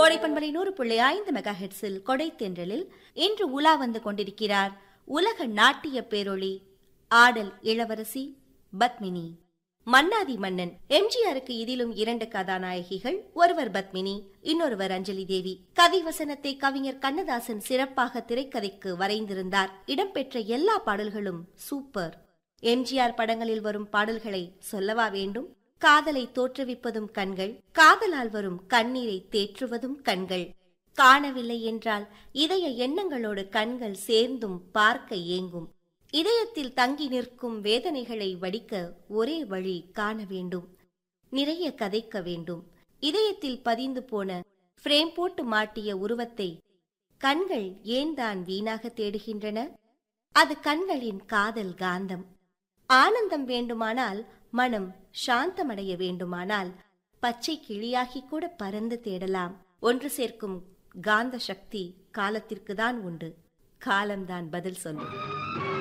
கோடைப்பண்பலை நூறு புள்ளி ஐந்து மெகா ஹெட்ஸில் கொடை தென்றலில் இன்று உலா வந்து கொண்டிருக்கிறார் உலக நாட்டிய பேரொளி ஆடல் இளவரசி பத்மினி மன்னாதி மன்னன் எம்ஜிஆருக்கு இதிலும் இரண்டு கதாநாயகிகள் ஒருவர் பத்மினி இன்னொருவர் அஞ்சலி தேவி கவி வசனத்தை கவிஞர் கண்ணதாசன் சிறப்பாக திரைக்கதைக்கு வரைந்திருந்தார் இடம்பெற்ற எல்லா பாடல்களும் சூப்பர் எம்ஜிஆர் படங்களில் வரும் பாடல்களை சொல்லவா வேண்டும் காதலை தோற்றுவிப்பதும் கண்கள் காதலால் வரும் கண்ணீரை தேற்றுவதும் கண்கள் காணவில்லை என்றால் இதய எண்ணங்களோடு கண்கள் சேர்ந்தும் பார்க்க ஏங்கும் இதயத்தில் தங்கி நிற்கும் வேதனைகளை வடிக்க ஒரே வழி காண வேண்டும் நிறைய கதைக்க வேண்டும் இதயத்தில் பதிந்து போன ஃப்ரேம் போட்டு மாட்டிய உருவத்தை கண்கள் ஏன் தான் வீணாக தேடுகின்றன அது கண்களின் காதல் காந்தம் ஆனந்தம் வேண்டுமானால் மனம் சாந்தமடைய வேண்டுமானால் பச்சை கிளியாகி கூட பறந்து தேடலாம் ஒன்று சேர்க்கும் காந்த சக்தி காலத்திற்கு தான் உண்டு காலம்தான் பதில் சொல்லும்